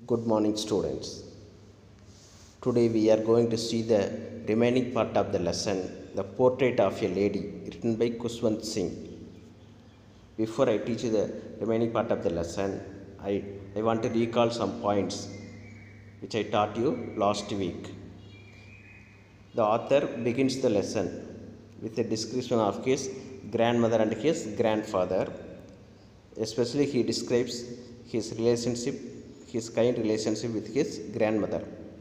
Good morning, students. Today we are going to see the remaining part of the lesson, The Portrait of a Lady, written by Kuswant Singh. Before I teach you the remaining part of the lesson, I, I want to recall some points which I taught you last week. The author begins the lesson with a description of his grandmother and his grandfather. Especially, he describes his relationship, his kind relationship with his grandmother.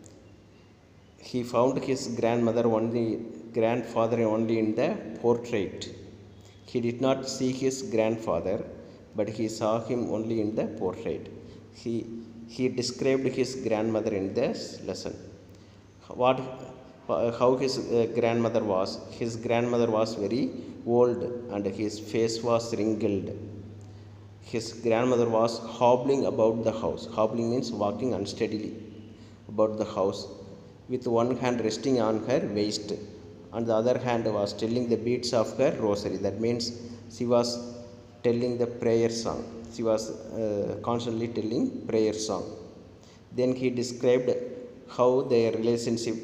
He found his grandmother only, grandfather only in the portrait. He did not see his grandfather, but he saw him only in the portrait. He, he described his grandmother in this lesson. What how his uh, grandmother was his grandmother was very old and his face was wrinkled his grandmother was hobbling about the house hobbling means walking unsteadily about the house with one hand resting on her waist and the other hand was telling the beads of her rosary that means she was telling the prayer song she was uh, constantly telling prayer song then he described how their relationship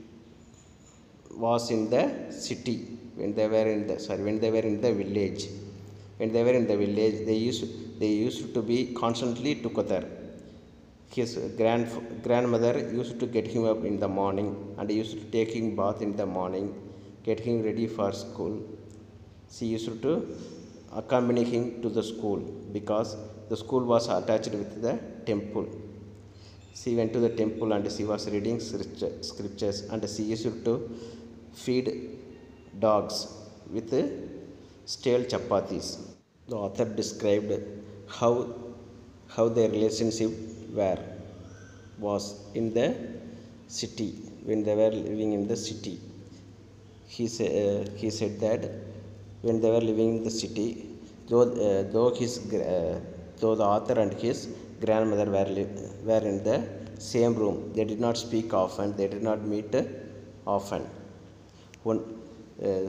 was in the city when they were in the sorry when they were in the village when they were in the village they used they used to be constantly together his grand grandmother used to get him up in the morning and used to take him bath in the morning get him ready for school she used to accompany him to the school because the school was attached with the temple she went to the temple and she was reading scriptures and she used to feed dogs with stale chapatis. The author described how how their relationship were was in the city when they were living in the city. He say, uh, he said that when they were living in the city, though uh, though his uh, though the author and his grandmother were li- were in the same room, they did not speak often. They did not meet often. One, uh,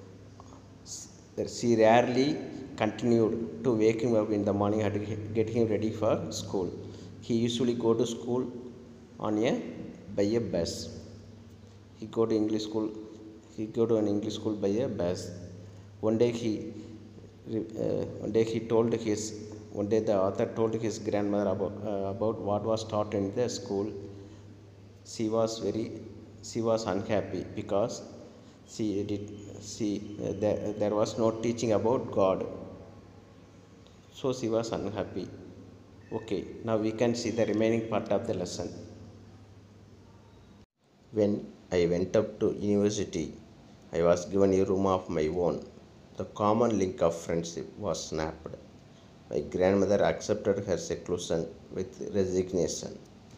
she rarely continued to wake him up in the morning and get him ready for school. He usually go to school on a by a bus. He go to English school. He go to an English school by a bus. One day he uh, one day he told his one day the author told his grandmother about uh, about what was taught in the school. She was very she was unhappy because she did she uh, there, there was no teaching about god so she was unhappy okay now we can see the remaining part of the lesson when i went up to university i was given a room of my own the common link of friendship was snapped my grandmother accepted her seclusion with resignation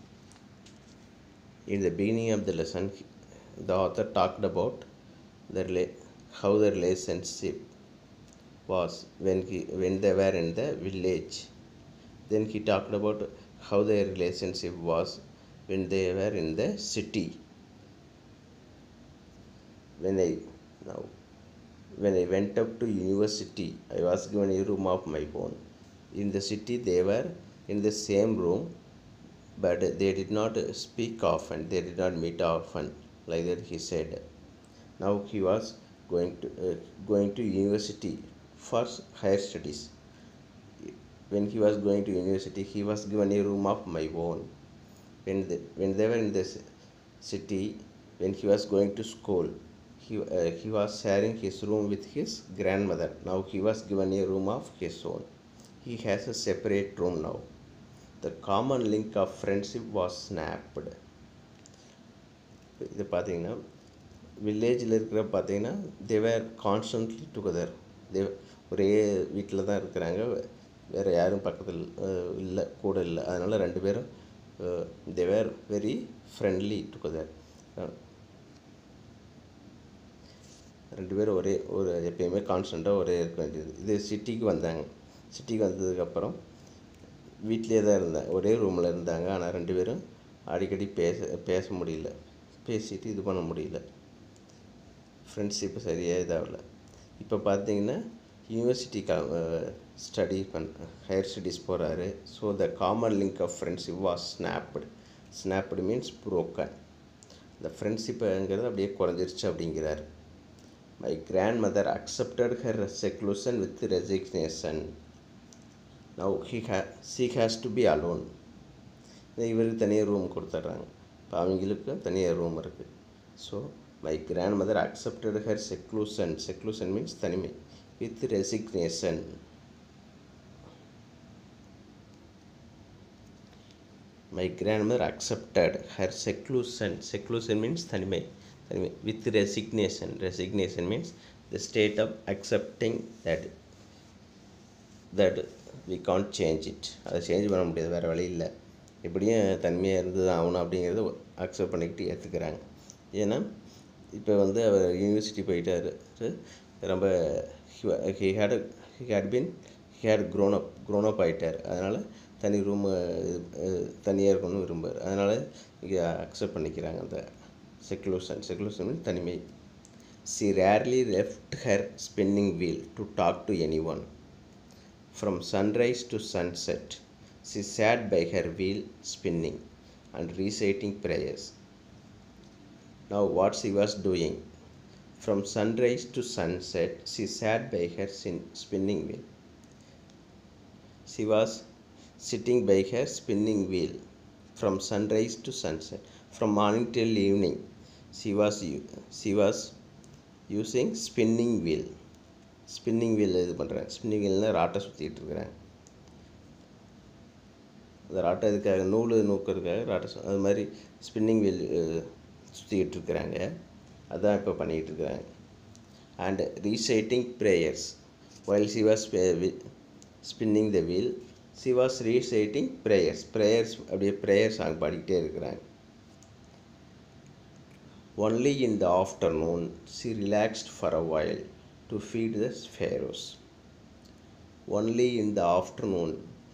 in the beginning of the lesson the author talked about the how the relationship was when he when they were in the village then he talked about how their relationship was when they were in the city when i now when i went up to university i was given a room of my own in the city they were in the same room but they did not speak often they did not meet often like that he said now he was going to uh, going to university for higher studies when he was going to university he was given a room of my own when the, when they were in the city when he was going to school he, uh, he was sharing his room with his grandmother now he was given a room of his own he has a separate room now the common link of friendship was snapped இது பார்த்தீங்கன்னா வில்லேஜில் இருக்கிற பார்த்தீங்கன்னா தேவர் constantly together they ஒரே வீட்டில் தான் இருக்கிறாங்க வேறு யாரும் பக்கத்தில் இல்லை கூட இல்லை அதனால் ரெண்டு பேரும் தேவர் வெரி ஃப்ரெண்ட்லி டுகெதர் ரெண்டு பேரும் ஒரே ஒரு எப்பயுமே கான்ஸ்டண்ட்டாக ஒரே இருக்க வேண்டியது இது சிட்டிக்கு வந்தாங்க சிட்டிக்கு வந்ததுக்கப்புறம் வீட்டிலே தான் இருந்தாங்க ஒரே ரூமில் இருந்தாங்க ஆனால் ரெண்டு பேரும் அடிக்கடி பேச பேச முடியல பேசிட்டு இது பண்ண முடியல ஃப்ரெண்ட்ஷிப்பு சரியாக இதாகல இப்போ பார்த்தீங்கன்னா யூனிவர்சிட்டி க ஸ்டடி பண் ஹையர் ஸ்டடீஸ் போகிறாரு so the common link of friendship was snapped snapped means broken இந்த ஃப்ரெண்ட்ஷிப்புங்கிறது அப்படியே குறைஞ்சிருச்சு அப்படிங்கிறார் my grand grandmother accepted her seclusion with resignation now he hey she has to be alone இவருக்கு தனியாக ரூம் கொடுத்துட்றாங்க இப்போ அவங்களுக்கு தனியாக ரூம் இருக்குது so my grand grandmother accepted her seclusion seclusion means தனிமை with resignation my grandmother accepted her seclusion seclusion means தனிமை தனிமை with resignation resignation means the state of accepting that that we can't change it அதை change பண்ண முடியாது வேறு வழி இல்லை எப்படியும் தனிமையாக இருந்து தான் ஆகணும் அப்படிங்கிறத அக்செப்ட் பண்ணிக்கிட்டு ஏற்றுக்கிறாங்க ஏன்னா இப்போ வந்து அவர் யூனிவர்சிட்டி போயிட்டார் ரொம்ப he had he had been he had grown up grown up ஆகிட்டார் அதனால் தனி ரூம் தனியாக இருக்கணும்னு விரும்புவார் அதனால் இங்கே அக்செப்ட் பண்ணிக்கிறாங்க அந்த செக்லூஷன் செக்லூஷன் மீன் தனிமை she rarely left her spinning wheel to talk to anyone from sunrise to sunset she sat by her wheel spinning and reciting prayers now what she was doing from sunrise to sunset she sat by her சின் spinning wheel she was sitting by her spinning wheel from sunrise to sunset from morning till evening she was she was using spinning wheel spinning wheel இது பண்ணுறேன் spinning வீல்னால் ராட்டை சுற்றிட்டு இருக்கிறேன் அந்த ராட்டை இதுக்காக நூல் நூக்கிறதுக்காக ராட்டை சு- அது மாதிரி ஸ்பின்னிங் வீல் சுற்றிக்கிட்டு இருக்கிறாங்க அதான் இப்போ பண்ணிக்கிட்டு இருக்கிறாங்க and reciting prayers while she was spinning the wheel she was reciting prayers prayers அப்படியே ப்ரேயர் சாங் பாடிக்கிட்டே இருக்கிறாங்க only in the afternoon she relaxed for a while to feed the sparrows only in the afternoon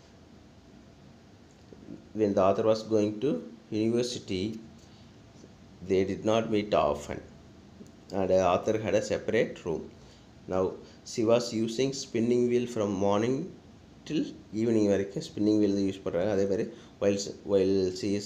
when the author was going to university they did not meet often and the author had a separate room now she was using spinning wheel from morning till evening வரைக்கும் spinning wheel use பண்ணுறாங்க அதே மாதிரி while while she is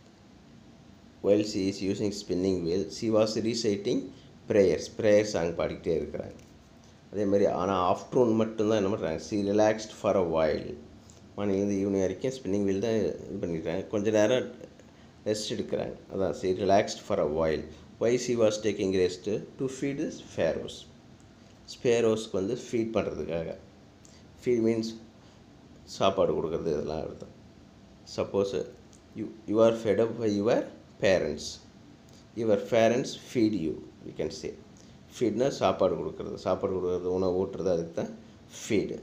while she is using spinning wheel she was reciting prayers prayer song பாடிக்கிட்டே இருக்கிறாங்க அதே மாதிரி ஆனால் afternoon மட்டும்தான் என்ன பண்ணுறாங்க she relaxed for a while மார்னிங்லேருந்து ஈவினிங் வரைக்கும் ஸ்பின்னிங் வீல் தான் இது பண்ணிடுறாங்க கொஞ்ச நேரம் ரெஸ்ட் எடுக்கிறாங்க அதான் she relaxed for a while why she was taking rest to feed the sparrows ஸ்பேரோஸ்க்கு வந்து ஃபீட் பண்ணுறதுக்காக ஃபீட் மீன்ஸ் சாப்பாடு கொடுக்குறது இதெல்லாம் அர்த்தம் suppose you you are fed up by your parents your parents feed you we can say ஃபீட்னா சாப்பாடு கொடுக்குறது சாப்பாடு கொடுக்குறது உணவு ஊட்டுறது அதுக்கு தான் ஃபீடு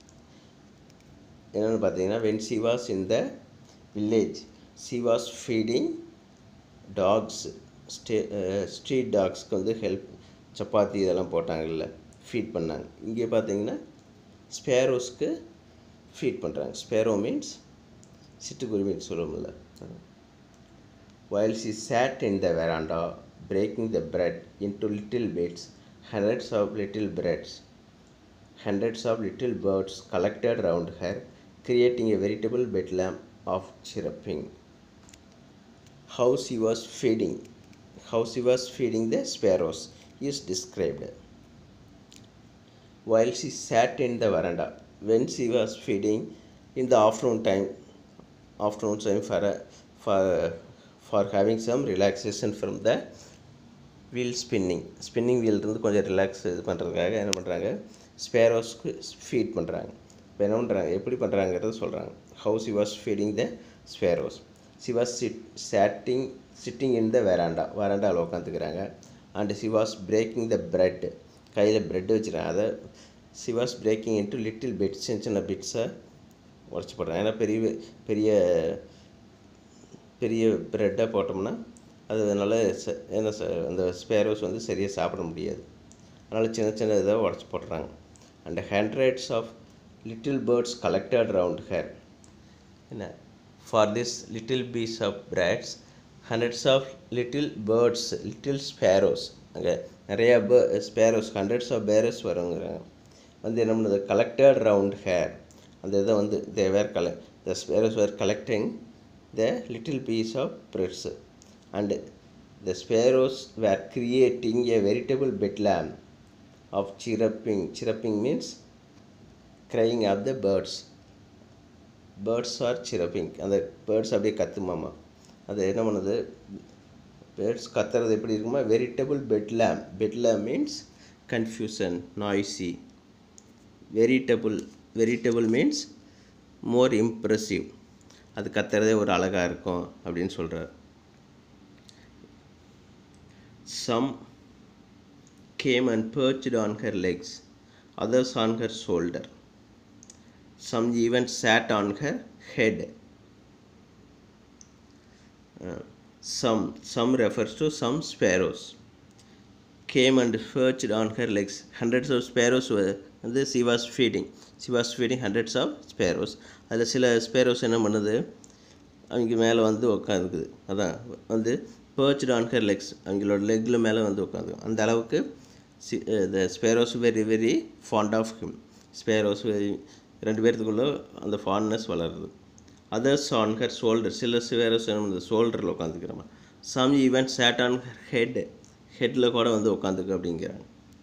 என்னென்னு பார்த்தீங்கன்னா when she was in the village she was feeding dogs stay street டாக்ஸ்க்கு வந்து ஹெல்ப் சப்பாத்தி இதெல்லாம் போட்டாங்கல்ல ஃபீட் பண்ணாங்க இங்கே பார்த்தீங்கன்னா ஸ்பேரோஸ்க்கு ஃபீட் பண்ணுறாங்க ஸ்பேரோ மீன்ஸ் சிட்டுக்குருவின்னு சொல்லுவோம்ல while she sat in the veranda breaking the bread into little bits hundreds of little breads hundreds of little birds collected round her creating a veritable bedlam of chirping how she was feeding how she was feeding the sparrows is described while she sat in the veranda when she was feeding in the afternoon time afternoon time for a, for for having some relaxation from the wheel spinning spinning wheel இருந்து கொஞ்சம் relax இது பண்ணுறதுக்காக என்ன பண்ணுறாங்க ஸ்பேரோஸ்க்கு feed பண்ணுறாங்க இப்போ என்ன பண்ணுறாங்க எப்படி பண்ணுறாங்கிறத சொல்கிறாங்க how she was feeding the sparrows she was sit setting sitting in the veranda வெராண்டாவில் உட்காந்துக்கிறாங்க and she was breaking the bread கையில் பிரெட் வச்சுருக்காங்க அதை she was breaking into little bits சின்ன சின்ன பிட்ஸை உடச்சி போடுறாங்க ஏன்னா பெரிய பெரிய பெரிய ப்ரெட்டை போட்டோம்னா அது அதனால் ச ஏன்னா ச அந்த ஸ்பேரோஸ் வந்து சரியாக சாப்பிட முடியாது அதனால் சின்ன சின்ன இதை உடச்சி போடுறாங்க and hundreds of little birds collected round her என்ன for this little piece of breads hundreds of little birds little sparrows அங்கே நிறையா பே ஸ்பேரோஸ் ஹண்ட்ரட்ஸ் ஆஃப் பேரோஸ் வருங்கிறாங்க வந்து என்ன பண்ணுது கலெக்டட் ரவுண்ட் ஹேர் அந்த இதை வந்து தே வேர் கல the sparrows were collecting the little piece of breads and the sparrows were creating a veritable bedlam of chirping chirping means crying of the birds birds are chirping அந்த birds அப்படியே கத்துமாமா அது என்ன பண்ணுது birds கத்துறது எப்படி இருக்குமா veritable bedlam bedlam means confusion noisy veritable veritable means more impressive அது கத்துறதே ஒரு அழகாக இருக்கும் அப்படின்னு சொல்கிறார் some came and perched on her legs others on her shoulder some even sat on her head Uh, some some refers to some sparrows came and perched on her legs hundreds of sparrows were வந்து she was feeding she was feeding hundreds of sparrows அதில் சில sparrows என்ன பண்ணுது அவங்க மேலே வந்து உட்காந்துக்குது அதான் வந்து perched on her legs அவங்களோட லெக்கில் மேலே வந்து உட்காந்து அந்த அளவுக்கு she the sparrows very very fond of him sparrows ரெண்டு பேர்த்துக்குள்ள அந்த ஃபாண்ட்னஸ் வளருது அதர்ஸ் ஆன் ஹர் ஷோல்டர் சில ஸ்பேரோஸ் என்ன பண்ணுது ஷோல்டரில் உட்காந்துக்கிறோமா some even sat on her head ஹெட்டில் கூட வந்து உட்காந்துக்கு அப்படிங்கிறாங்க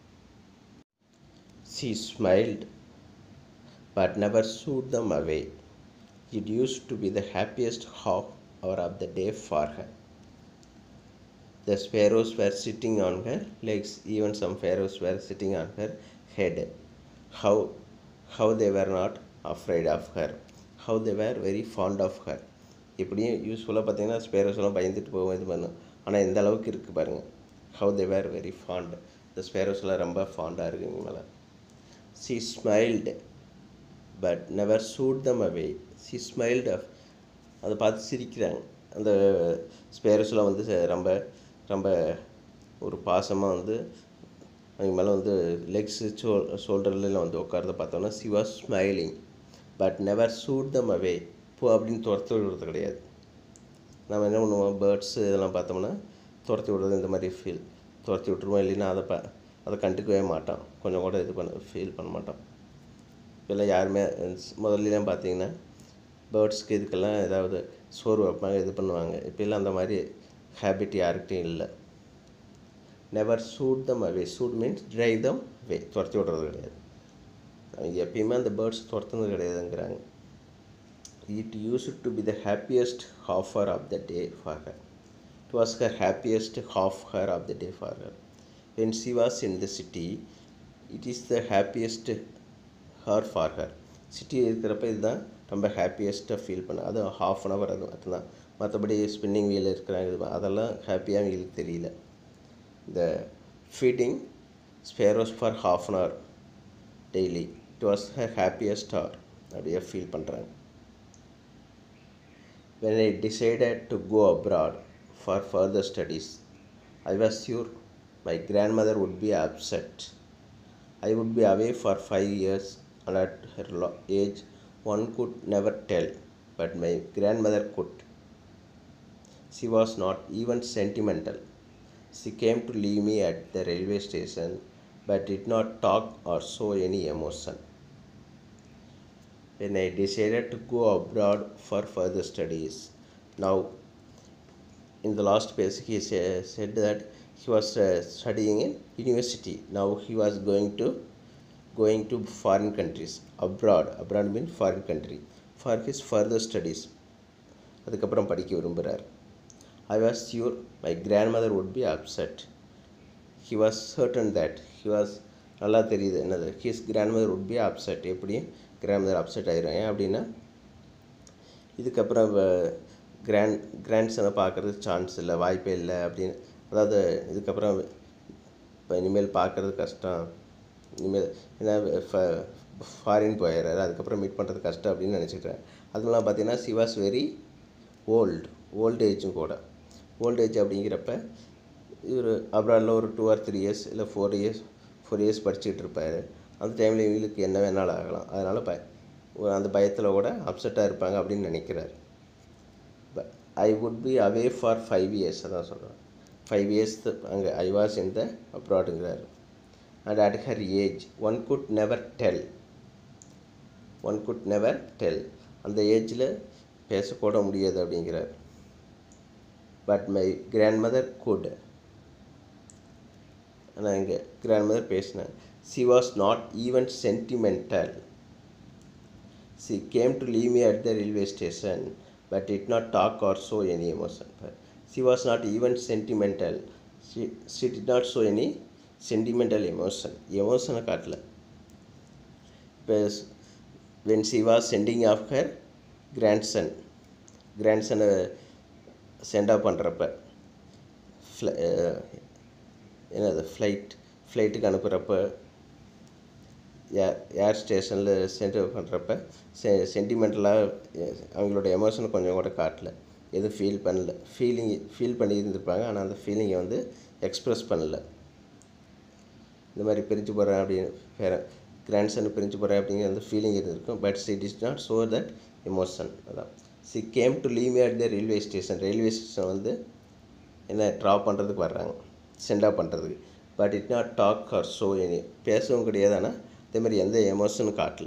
She smiled, but never shooed them away. It used to be the happiest half hour of the day for her. The sparrows were sitting on her legs, even some sparrows were sitting on her head. How, how they were not afraid of her. How they were very fond of her. இப்படியும் யூஸ்ஃபுல்லாக பார்த்தீங்கன்னா sparrows எல்லாம் பயந்துட்டு போகும் இது பண்ணும் ஆனால் இந்த அளவுக்கு இருக்குது பாருங்கள் how they were very fond இந்த ஸ்பேரோஸ்லாம் ரொம்ப ஃபாண்டாக இருக்குங்க மேலே she smiled but never shooed them away she smiled up அதை பார்த்து சிரிக்கிறாங்க அந்த ஸ்பேரஸ்லாம் வந்து ச- ரொம்ப ரொம்ப ஒரு பாசமாக வந்து அவங்க மேலே வந்து லெக்ஸு ஷோ ஷோல்டர்லாம் வந்து உட்காரத பார்த்தோன்னா she was smiling but never shooed them away போ அப்படின்னு துரத்து விடுறது கிடையாது நம்ம என்ன பண்ணுவோம் பேர்ட்ஸு இதெல்லாம் பார்த்தோம்னா துரத்தி விடுறது இந்த மாதிரி ஃபீல் துரத்தி விட்டுருவோம் இல்லைன்னா அதை ப அதை கண்டுக்கவே மாட்டான் கொஞ்சம் கூட இது பண்ண ஃபீல் பண்ண மாட்டான் இப்போல்லாம் யாருமே முதல்லாம் பார்த்தீங்கன்னா பேர்ட்ஸ்க்கு இதுக்கெல்லாம் ஏதாவது சோறு வைப்பாங்க இது பண்ணுவாங்க இப்போல்லாம் அந்த மாதிரி ஹேபிட் யாருக்கிட்டையும் இல்லை never shooed them away shooed means drive them way துரத்தி விடுறது கிடையாது அவங்க எப்பயுமே அந்த பேர்ட்ஸ் துரத்துனது கிடையாதுங்கிறாங்க it used to be the happiest half hour of the day for her. It was her happiest half hour of the day for her. When she was in the city, it is the happiest hour for her. சிட்டி இருக்கிறப்ப இதுதான் ரொம்ப ஹாப்பியஸ்ட்டாக feel பண்ண அது half an hour அது அதுதான் மற்றபடி spinning wheel இருக்கிறாங்க இது அதெல்லாம் ஹாப்பியாக அவங்களுக்கு தெரியல இந்த feeding sparrows for half an hour daily it was her happiest hour அப்படியே ஃபீல் பண்ணுறாங்க when I decided to go abroad for further studies, I was sure my grandmother would be upset. I would be away for five years, and at her lo- age, one could never tell, but my grandmother could. She was not even sentimental. She came to leave me at the railway station, but did not talk or show any emotion when I decided to go abroad for further studies. Now, in the last page, he sa- said that he was uh, studying in university. Now he was going to going to foreign countries abroad. Abroad means foreign country for his further studies. அதுக்கப்புறம் படிக்க விரும்புகிறார் I was sure my grand grandmother would be upset he was certain that he was நல்லா தெரியுது என்னது his grandmother would be upset எப்படி grandmother upset ஆயிரும் ஏன் அப்படின்னா இதுக்கப்புறம் கிராண்ட் கிராண்ட் சனை பார்க்குறதுக்கு சான்ஸ் இல்லை வாய்ப்பே இல்லை அப்படின்னு அதாவது இதுக்கப்புறம் இப்போ இனிமேல் பார்க்குறது கஷ்டம் இனிமேல் ஏன்னா ஃபாரின் போயிடுறாரு அதுக்கப்புறம் மீட் பண்ணுறது கஷ்டம் அப்படின்னு நினச்சிக்கிறேன் அதுலாம் பார்த்தீங்கன்னா she was very old old ஏஜும் கூட ஓல்ட் ஏஜ் அப்படிங்கிறப்ப இவர் அப்ராடில் ஒரு டூ ஆர் த்ரீ இயர்ஸ் இல்லை ஃபோர் இயர்ஸ் ஃபோர் இயர்ஸ் படிச்சுட்டு இருப்பார் அந்த டைமில் இவங்களுக்கு என்ன வேணாலும் ஆகலாம் அதனால் ப ஒரு அந்த பயத்தில் கூட அப்செட்டாக இருப்பாங்க அப்படின்னு நினைக்கிறார் but I would be away for five years அதான் சொல்கிறேன் ஃபைவ் இயர்ஸ் அங்கே ஐ வாஸ் இன் த அப்ராடுங்கிறாரு and at her age one could never tell one could never tell அந்த ஏஜில் பேசக்கூட முடியாது அப்படிங்கிறார் but my grand grandmother could ஆனால் இங்கே கிராண்ட் மதர் பேசினேன் she was not even sentimental she came to leave me at the railway station but it not talk or show any emotion she was not even sentimental she she did not show any sentimental emotion எமோஷனை காட்டல இப்போ when she was sending off her grandson கிராண்ட்சனை send off பண்ணுறப்ப fly என்னது flight ஃப்ளைட்டுக்கு அனுப்புகிறப்ப ஏர் ஏர் ஸ்டேஷனில் send பண்ணுறப்ப செ சென்டிமெண்டலாக அவங்களோட எமோஷனை கொஞ்சம் கூட காட்டல எதுவும் ஃபீல் பண்ணல ஃபீலிங் ஃபீல் பண்ணி இருந்திருப்பாங்க ஆனால் அந்த ஃபீலிங்கை வந்து எக்ஸ்ப்ரெஸ் பண்ணல இந்த மாதிரி பிரிஞ்சு போகிறேன் அப்படின்னு வேறு கிராண்ட்சன் பிரிஞ்சு போகிறேன் அப்படிங்கிற அந்த ஃபீலிங் இருந்திருக்கும் but it is not show that emotion அதான் she came to leave at the railway station railway station வந்து என்ன ட்ராப் பண்ணுறதுக்கு வர்றாங்க சென்ட் ஆஃப் பண்ணுறதுக்கு but it not talk or show any பேசவும் கிடையாது ஆனால் அதே மாதிரி எந்த எமோஷனும் காட்டல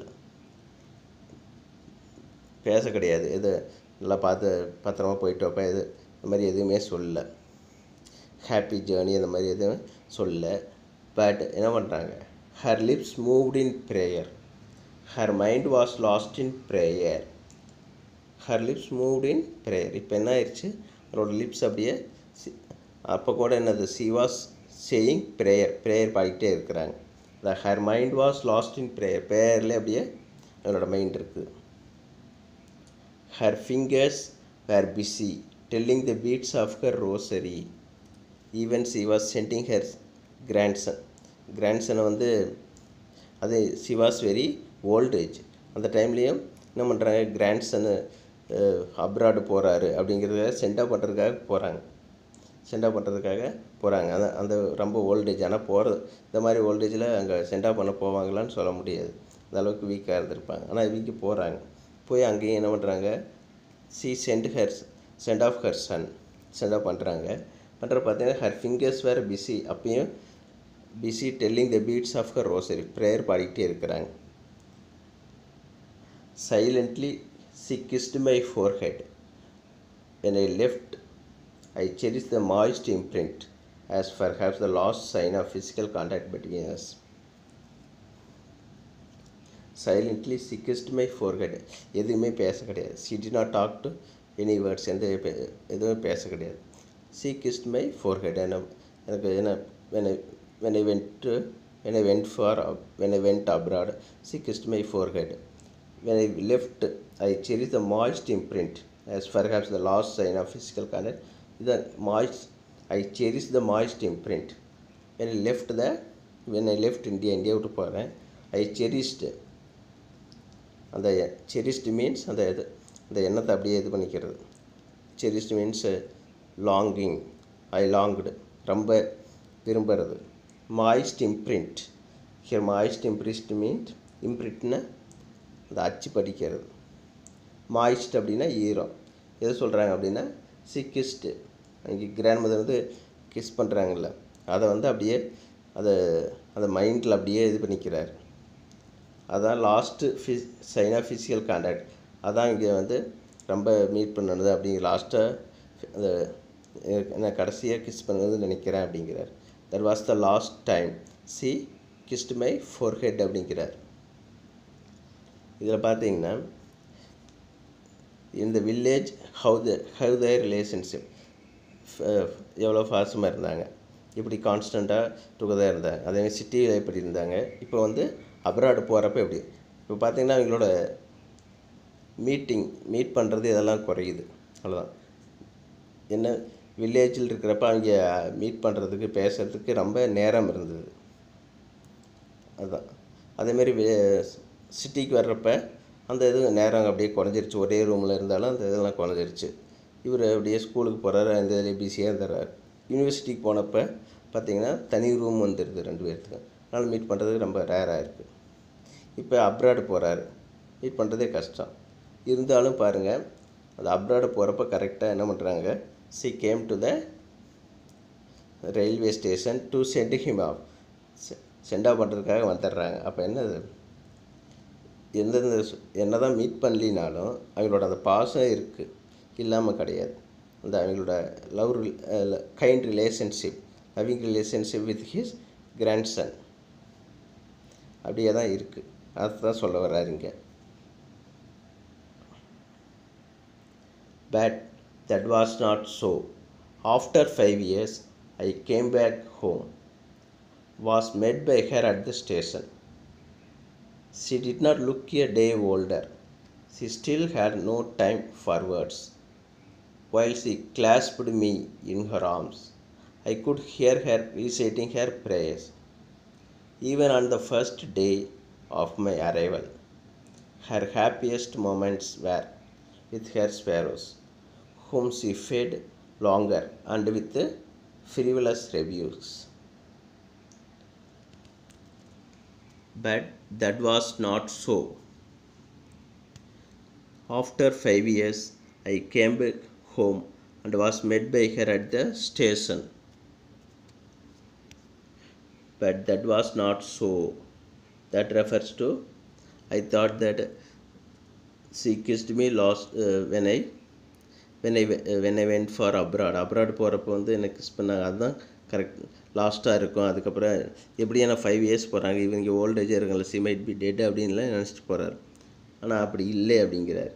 பேச கிடையாது எது நல்லா பார்த்து பத்திரமா போயிட்டு வைப்பேன் எது இந்த மாதிரி எதுவுமே சொல்லல ஹாப்பி ஜேர்னி அந்த மாதிரி எதுவும் சொல்லல பட் என்ன பண்ணுறாங்க her lips moved in prayer her mind was lost in prayer her lips moved in prayer இப்போ என்ன ஆயிடுச்சு அவரோட லிப்ஸ் அப்படியே அப்போ கூட என்னது she was saying prayer prayer பாடிக்கிட்டே இருக்கிறாங்க the her mind was lost in prayer ப்ரேயரில் அப்படியே அவளோட மைண்ட் இருக்குது her fingers were busy telling the beads of her rosary even she was sending her grandson கிராண்ட்சனை வந்து அது she was very old age அந்த டைம்லேயும் என்ன பண்ணுறாங்க கிராண்ட்சனு அப்ராடு போகிறாரு அப்படிங்கிறத சென்டாக பண்ணுறதுக்காக போகிறாங்க சென்டா பண்ணுறதுக்காக போகிறாங்க அந்த அந்த ரொம்ப ஓல்டேஜ் ஆனால் போகிறது இந்த மாதிரி ஓல்டேஜில் அங்கே சென்டா பண்ண போவாங்களான்னு சொல்ல முடியாது அந்த அளவுக்கு வீக்காக இருந்திருப்பாங்க ஆனால் இவங்க போகிறாங்க போய் அங்கேயும் என்ன பண்ணுறாங்க she sent her sent off her son sent off பண்ணுறாங்க பண்ணுற பார்த்தீங்கன்னா ஹர் ஃபிங்கர்ஸ் வேறு பிஸி அப்பயும் busy telling the beads of her rosary prayer பாடிக்கிட்டே இருக்கிறாங்க silently she kissed my forehead when I left I cherish the moist imprint as perhaps the last sign of physical contact between us. Silently she kissed my forehead எதுவுமே பேச கிடையாது she did not talk to any words எந்த பே- எதுவுமே பேச கிடையாது C kissed my forehead என்ன எனக்கு என்ன when I when I went when I went for when I went abroad she kissed my forehead when I left, I cherish the moist imprint as perhaps the last sign of physical contact. The moist, I cherish the moist imprint. When I left the, when I left India, India விட்டு போகிறேன் I cherished அந்த cherished means அந்த இது அந்த எண்ணத்தை அப்படியே இது பண்ணிக்கிறது cherished means longing I longed ரொம்ப விரும்புறது moist imprint here moist imprint means இம்ப்ரிண்ட்னா அந்த அச்சு படிக்கிறது மாய்ஸ்ட் அப்படின்னா ஈரம் எது சொல்கிறாங்க அப்படின்னா சிக்கிஸ்ட்டு அங்கே கிராண்ட் மதர் வந்து கிஸ் பண்ணுறாங்கல்ல அதை வந்து அப்படியே அதை அந்த மைண்டில் அப்படியே இது பண்ணிக்கிறார் அதான் லாஸ்ட்டு ஃபிஸ் சைன் ஆஃப் ஃபிசிக்கல் கான்டாக்ட் அதான் இங்கே வந்து ரொம்ப மீட் பண்ணது அப்படிங்கிற லாஸ்ட்டாக அந்த என்ன கடைசியாக கிஸ் பண்ணது நினைக்கிறேன் அப்படிங்கிறார் that was the last time she kissed my forehead அப்படிங்கிறார் இதில் பார்த்தீங்கன்னா இந்த village how the how the relationship எவ்வளோ ஃபாஸ்டமாக இருந்தாங்க இப்படி கான்ஸ்டண்ட்டாக டுகெதர் இருந்தாங்க அதேமாதிரி சிட்டியில் எப்படி இருந்தாங்க இப்போ வந்து அப்ராடு போகிறப்ப எப்படி இப்போ பார்த்தீங்கன்னா அவங்களோட மீட்டிங் மீட் பண்ணுறது இதெல்லாம் குறையுது அவ்வளோதான் என்ன வில்லேஜில் இருக்கிறப்ப அவங்க மீட் பண்ணுறதுக்கு பேசுகிறதுக்கு ரொம்ப நேரம் இருந்தது அதுதான் அதேமாரி சிட்டிக்கு வர்றப்ப அந்த இது நேரம் அப்படியே குறைஞ்சிருச்சு ஒரே ரூமில் இருந்தாலும் அந்த இதெல்லாம் குறைஞ்சிருச்சு இவர் அப்படியே ஸ்கூலுக்கு போகிறாரு அந்த இதில் பிஸியாக இருந்துடுறாரு யூனிவர்சிட்டிக்கு போனப்போ பார்த்தீங்கன்னா தனி ரூம் வந்துடுது ரெண்டு பேர்த்துக்கு அதனால் மீட் பண்ணுறதுக்கு ரொம்ப ரேராக இருக்குது இப்போ அப்ராடு போகிறாரு மீட் பண்ணுறதே கஷ்டம் இருந்தாலும் பாருங்கள் அந்த அப்ராடு போகிறப்ப கரெக்டாக என்ன பண்ணுறாங்க she came to the railway station to send him off சென்டா பண்ணுறதுக்காக வந்துடுறாங்க அப்போ என்னது எந்தெந்த என்ன தான் மீட் பண்ணலினாலும் அவங்களோட அந்த பாசம் இருக்குது இல்லாமல் கிடையாது அந்த அவங்களோட love kind relationship loving relationship with his grandson அப்படியே தான் இருக்குது அதுதான் சொல்ல வர்றாருங்க But that was not so. After five years, I came back home. Was met by her at the station. She did not look a day older. She still had no time for words. While she clasped me in her arms, I could hear her reciting her prayers. Even on the first day of my arrival, her happiest moments were with her sparrows, whom she fed longer and with frivolous rebukes. But that was not so. After five years, I came back home and was met by her at the station. But that was not so. That refers to I thought that she kissed me last uh, when I when I uh, when I went for abroad abroad போகிறப்போ வந்து எனக்கு kiss பண்ணாங்க அதுதான் correct லாஸ்ட்டாக இருக்கும் அதுக்கப்புறம் எப்படியும் நான் ஃபைவ் இயர்ஸ் போகிறாங்க இவங்க ஓல்டேஜாக இருக்காங்கள சி மைட் பி டெட் அப்படின்லாம் நினச்சிட்டு போகிறாரு ஆனால் அப்படி இல்லை அப்படிங்கிறார்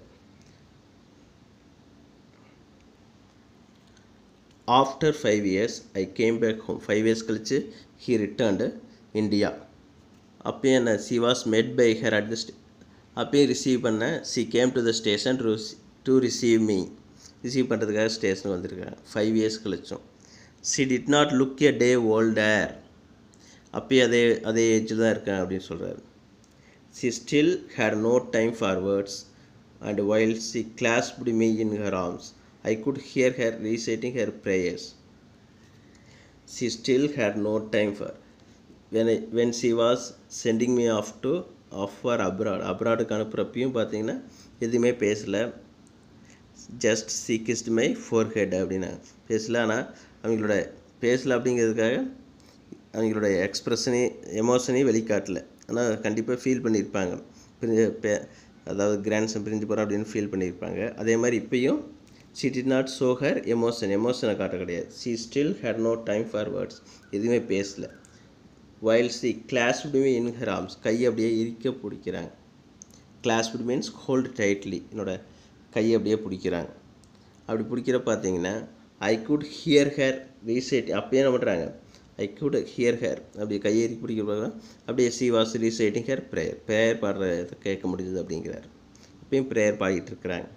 after five years I came back home five years கழித்து ஹீ ரிட்டர்ன்டு இந்தியா அப்பயும் என்ன she was met by her at the stay அப்பயும் ரிசீவ் பண்ண she came to the station to to receive me receive பண்ணுறதுக்காக station வந்திருக்காங்க five years கழிச்சோம் she did not look a day older அப்பயும் அதே அதே ஏஜில் தான் இருக்கேன் அப்படின்னு சொல்கிறாரு she still had no time for words and while she clasped me in her arms I could hear her reciting her prayers she still had no time for when I when she was sending me off to off for abroad அப்ராடுக்கு அனுப்புகிறப்பையும் பார்த்தீங்கன்னா எதுவுமே பேசலை just she kissed my forehead அப்படின்னா பேசல ஆனால் அவங்களோட பேசலை அப்படிங்கிறதுக்காக அவங்களோட எக்ஸ்ப்ரெஷனையும் எமோஷனையும் வெளிக்காட்டல ஆனால் கண்டிப்பாக ஃபீல் பண்ணியிருப்பாங்க பிரிஞ்ச பே அதாவது கிராண்ட்சன் பிரிஞ்சு போகிறோம் அப்படின்னு ஃபீல் பண்ணியிருப்பாங்க அதே மாதிரி இப்பயும் she did not show her emotion எமோஷனை காட்ட கிடையாது she still had no time for words எதுவுமே பேசலை while she clasped me in her arms கையை அப்படியே இறுக்க பிடிக்கிறாங்க கிளாஸ்டு மீன்ஸ் ஹோல்டு டைட்லி என்னோட கையை அப்படியே பிடிக்கிறாங்க அப்படி பிடிக்கிற பார்த்தீங்கன்னா I could hear her recite அப்பயே என்ன பண்ணுறாங்க ஐ குட் ஹியர் ஹேர் அப்படி கையை இறுக்கி பிடிக்கிற அப்படியே she was reciting her prayer prayer பாடுறத கேட்க முடியுது அப்படிங்கிறார் அப்பயும் ப்ரேயர் பாடிட்டு இருக்கிறாங்க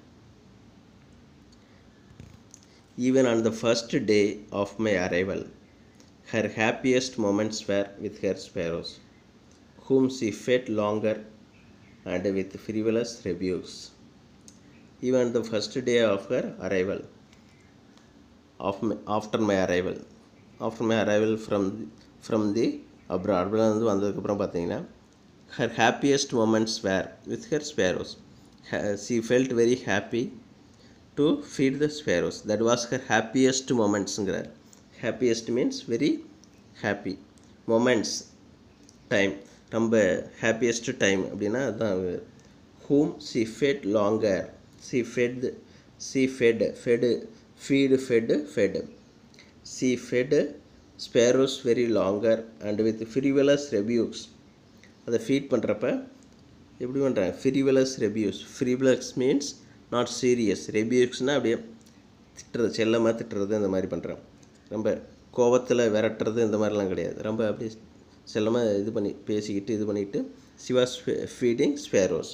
even on the first day of my arrival Her happiest moments were with her sparrows, whom she fed longer and with frivolous rebukes. Even the first day of her arrival, of my, after my arrival, after my arrival from from the abroad, வந்து வந்ததுக்கப்புறம் பார்த்தீங்கன்னா her happiest moments were with her sparrows. She felt very happy to feed the sparrows. That was her happiest momentsங்கிறார் happiest means very happy moments time ரொம்ப happiest time அப்படின்னா அதுதான் hmm she fed longer she fed she fed fed feed fed fed she fed sparrows very longer and with frivolous rebukes அதை feed பண்ணுறப்ப எப்படி பண்ணுறாங்க frivolous rebukes frivolous means not serious ரெபியூஸ்னால் அப்படியே திட்டுறது செல்லமாக திட்டுறது இந்த மாதிரி பண்ணுறாங்க ரொம்ப கோவத்தில் விரட்டுறது இந்த மாதிரிலாம் கிடையாது ரொம்ப அப்படியே செல்லமாக இது பண்ணி பேசிக்கிட்டு இது பண்ணிவிட்டு she was feeding sparrows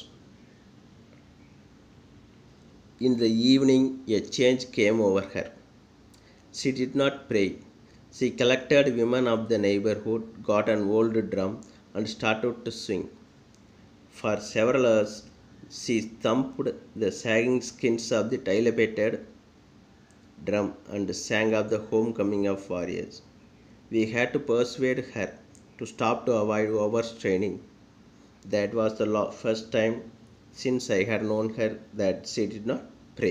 in the evening a change came over her she did not pray she collected women of the neighbourhood got an old drum and start out to swing for several hours she thumped the sagging skins of the dilapidated drum and sang of the homecoming of warriors. We had to persuade her to stop to avoid overstraining. That was the lo- first time since I had known her that she did not pray.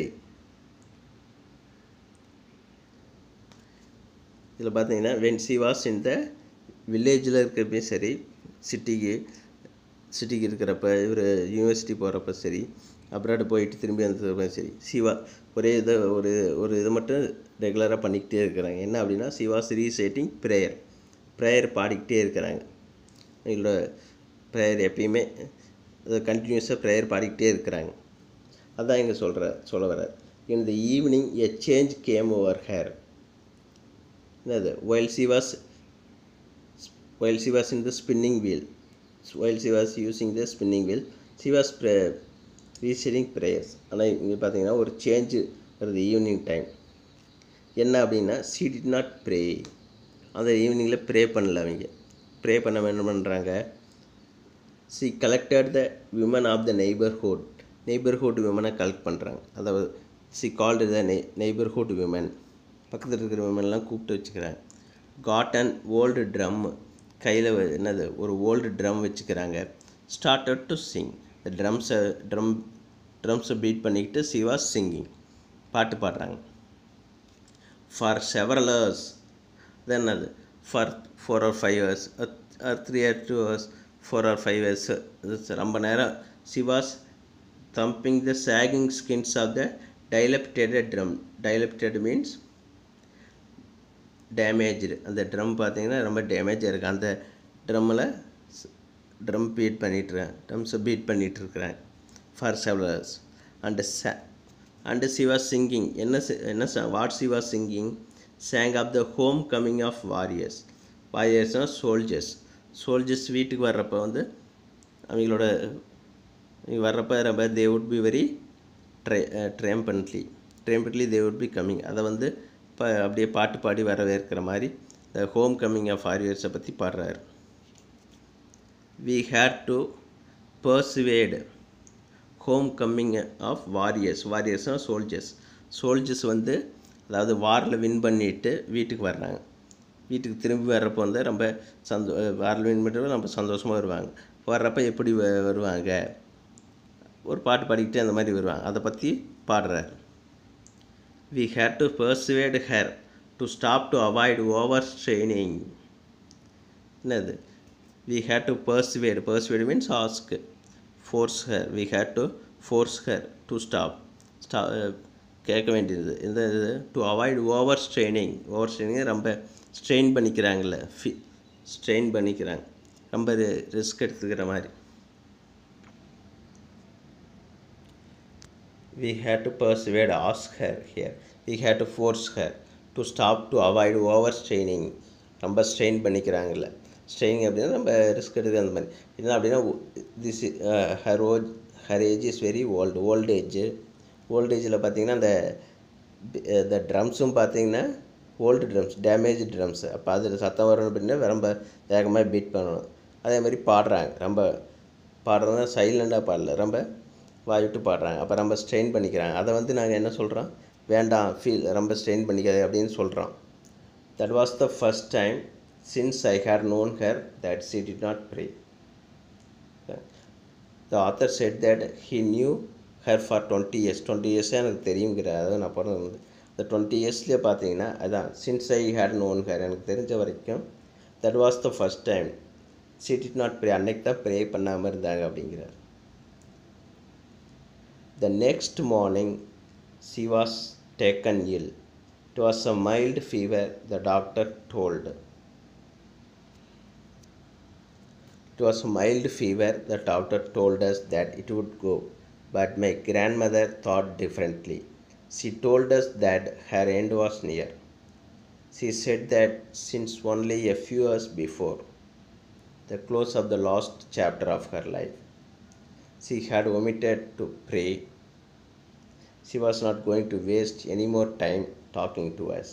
இதில் பார்த்தீங்கன்னா when she was in the வில்லேஜில் இருக்கிறப்ப சரி சிட்டிக்கு சிட்டிக்கு இருக்கிறப்ப இவர் university போகிறப்ப சரி அப்ராடு போயிட்டு திரும்பி வந்ததுப்ப சரி சிவா ஒரே இதை ஒரு ஒரு இதை மட்டும் ரெகுலராக பண்ணிக்கிட்டே இருக்கிறாங்க என்ன அப்படின்னா சிவாஸ் ரீசைட்டிங் ப்ரேயர் ப்ரேயர் பாடிக்கிட்டே இருக்கிறாங்க எங்களோட ப்ரேயர் எப்பயுமே கண்டினியூஸாக ப்ரேயர் பாடிக்கிட்டே இருக்கிறாங்க அதான் இங்கே சொல்கிற சொல்ல வர்றார் in the evening a change came over her என்னது while she was while she was in the spinning wheel while she was using the spinning wheel she was pray, reciting prayers ஆனால் இங்கே பார்த்தீங்கன்னா ஒரு சேஞ்சு வருது evening time என்ன அப்படின்னா she did not pray அந்த ஈவினிங்கில் ப்ரே பண்ணல அவங்க ப்ரே பண்ண என்ன பண்ணுறாங்க she collected the women of the neighbourhood neighbourhood விமனை கலெக்ட் பண்ணுறாங்க அதாவது சி கால்டு த நெய் நெய்பர்ஹுட் விமன் பக்கத்தில் இருக்கிற விமன்லாம் கூப்பிட்டு வச்சுக்கிறாங்க காட் அண்ட் ஓல்டு ட்ரம் கையில் என்னது ஒரு ஓல்டு ட்ரம் வச்சுக்கிறாங்க ஸ்டார்டட் டு சிங் இந்த ட்ரம்ஸை ட்ரம் ட்ரம்ஸை பீட் பண்ணிக்கிட்டு சிவா சிங்கிங் பாட்டு பாடுறாங்க ஃபார் செவரல் ஹவர்ஸ் தென் அது for four or five hours three or two hours four or five hours ரொம்ப நேரம் she was thumping the sagging skins of the dilapidated drum dilapidate means damaged அந்த drum பார்த்தீங்கன்னா ரொம்ப டேமேஜாக இருக்குது அந்த ட்ரம்மில் ட்ரம் பீட் பண்ணிட்டுருக்கேன் ட்ரம்ஸை பீட் பண்ணிகிட்ருக்குறேன் ஃபார் செவலர்ஸ் அண்டு ச அண்டு சிவா சிங்கிங் என்ன சி- என்ன what she was singing sang of the homecoming of warriors வாரியர்ஸ்னால் சோல்ஜர்ஸ் சோல்ஜர்ஸ் வீட்டுக்கு வர்றப்போ வந்து அவங்களோட இங்க வர்றப்ப ரொம்ப they would be very try triumphantly triumphantly they would be coming அதை வந்து இப்போ அப்படியே பாட்டு பாடி வரவேற்கிற மாதிரி இந்த ஹோம் கம்மிங் ஆஃப் வாரியர்ஸை பற்றி பாடுறாரு we had to persuade homecoming of warriors வாரியர்ஸ்னால் சோல்ஜர்ஸ் சோல்ஜர்ஸ் வந்து அதாவது வாரில் வின் பண்ணிட்டு வீட்டுக்கு வர்றாங்க வீட்டுக்கு திரும்பி வர்றப்போ வந்து ரொம்ப சந்தோ வாரில் வின் பண்ணிட்டு ரொம்ப சந்தோஷமாக வருவாங்க வர்றப்ப எப்படி வ- வருவாங்க ஒரு பாட்டு பாடிக்கிட்டே அந்த மாதிரி வருவாங்க அதை பற்றி பாடுறாரு we had to persuade her to stop to avoid overstraining என்னது we had to persuade persuade means ask force her we had to force her to stop ஸ்டா கேட்க வேண்டியது இந்த இது to avoid overstraining overstraining ரொம்ப strain பண்ணிக்கிறாங்கல்ல ஃபி strain பண்ணிக்கிறாங்க ரொம்ப ரிஸ்க் எடுத்துக்கிற மாதிரி we had to persuade ask her here we had to force her to stop to avoid overstraining ரொம்ப ஸ்ட்ரெயின் பண்ணிக்கிறாங்கல்ல ஸ்ட்ரெயினிங் அப்படின்னா நம்ம ரிஸ்க் எடுக்க அந்த மாதிரி என்ன அப்படின்னா this her age her age is very old old age old ஏஜில் பார்த்தீங்கன்னா அந்த இந்த ட்ரம்ஸும் பார்த்தீங்கன்னா ஓல்டு ட்ரம்ஸ் டேமேஜ் ட்ரம்ஸ் அப்போ அதில் சத்தம் வரணும் அப்படின்னா ரொம்ப வேகமாக பீட் பண்ணணும் அதே மாதிரி பாடுறாங்க ரொம்ப பாடுறதுனா சைலண்டாக பாடல ரொம்ப வாய் விட்டு பாடுறாங்க அப்போ ரொம்ப ஸ்ட்ரெயின் பண்ணிக்கிறாங்க அதை வந்து நாங்கள் என்ன சொல்கிறோம் வேண்டாம் ஃபீல் ரொம்ப ஸ்ட்ரெயின் பண்ணிக்காது அப்படின்னு சொல்கிறோம் that was the first time since I had known her that she did not pray the author said that he knew her for twenty years twenty இயர்ஸாக எனக்கு தெரியுங்கிற அதாவது நான் பிறந்து இந்த டுவெண்ட்டி இயர்ஸ்லேயே பார்த்தீங்கன்னா அதான் since I had known her எனக்கு தெரிஞ்ச வரைக்கும் that was the first time she did not pray அன்னைக்கு தான் ப்ரே பண்ணாமல் இருந்தாங்க அப்படிங்கிறார் The next morning, she was taken ill. It was a mild fever, the doctor told. It was a mild fever, the doctor told us that it would go. But my grandmother thought differently. She told us that her end was near. She said that since only a few years before, the close of the last chapter of her life, she had omitted to pray. She was not going to waste any more time talking to us.